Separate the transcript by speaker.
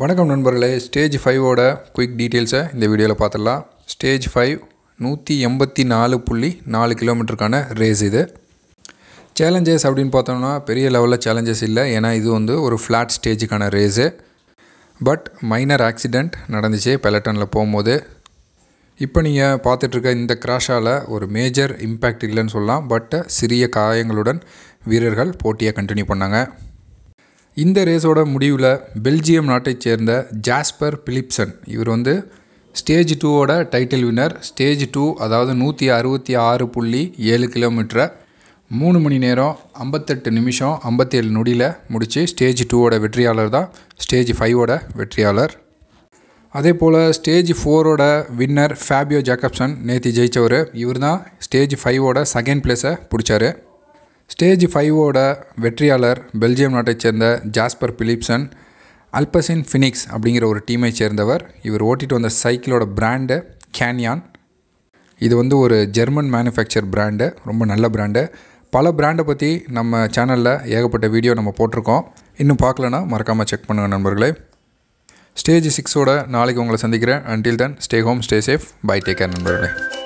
Speaker 1: வணக்கம் நண்பர்களே stage ஃபைவோட quick டீட்டெயில்ஸை இந்த வீடியோவில் பார்த்துடலாம் ஸ்டேஜ் ஃபைவ் நூற்றி எண்பத்தி நாலு புள்ளி நாலு கிலோமீட்டருக்கான ரேஸ் இது சேலஞ்சஸ் அப்படின்னு பார்த்தோம்னா பெரிய லெவலில் சேலஞ்சஸ் இல்லை ஏன்னா இது வந்து ஒரு ஃப்ளாட் ஸ்டேஜுக்கான ரேஸு பட் மைனர் ஆக்சிடெண்ட் நடந்துச்சு பெலட்டனில் போகும்போது இப்போ நீங்கள் பார்த்துட்ருக்க இந்த கிராஷால் ஒரு மேஜர் இம்பேக்ட் இல்லைன்னு சொல்லலாம் பட் சிறிய காயங்களுடன் வீரர்கள் போட்டியை கண்டினியூ பண்ணாங்க இந்த ரேஸோட முடிவில் பெல்ஜியம் நாட்டைச் சேர்ந்த ஜாஸ்பர் பிலிப்சன் இவர் வந்து ஸ்டேஜ் டூவோட டைட்டில் வின்னர் ஸ்டேஜ் டூ அதாவது நூற்றி அறுபத்தி ஆறு புள்ளி ஏழு கிலோமீட்டரை மூணு மணி நேரம் ஐம்பத்தெட்டு நிமிஷம் ஐம்பத்தேழு நொடியில் முடித்து ஸ்டேஜ் டூவோட வெற்றியாளர் தான் ஸ்டேஜ் ஃபைவோட வெற்றியாளர் அதே போல் ஸ்டேஜ் ஃபோரோட வின்னர் ஃபேபியோ ஜாக்கப்சன் நேற்று ஜெயித்தவர் இவர் தான் ஸ்டேஜ் ஃபைவோட செகண்ட் பிளேஸை பிடிச்சாரு ஸ்டேஜ் ஃபைவோட வெற்றியாளர் பெல்ஜியம் நாட்டைச் சேர்ந்த ஜாஸ்பர் பிலிப்சன் அல்பசின் ஃபினிக்ஸ் அப்படிங்கிற ஒரு டீமை சேர்ந்தவர் இவர் ஓட்டிகிட்டு வந்த சைக்கிளோட பிராண்டு கேன்யான் இது வந்து ஒரு ஜெர்மன் மேனுஃபேக்சர் பிராண்டு ரொம்ப நல்ல பிராண்டு பல பிராண்டை பற்றி நம்ம சேனலில் ஏகப்பட்ட வீடியோ நம்ம போட்டிருக்கோம் இன்னும் பார்க்கலனா மறக்காமல் செக் பண்ணுங்கள் நண்பர்களே ஸ்டேஜ் சிக்ஸோட நாளைக்கு உங்களை சந்திக்கிறேன் until then stay home stay safe bye take care நண்பர்களே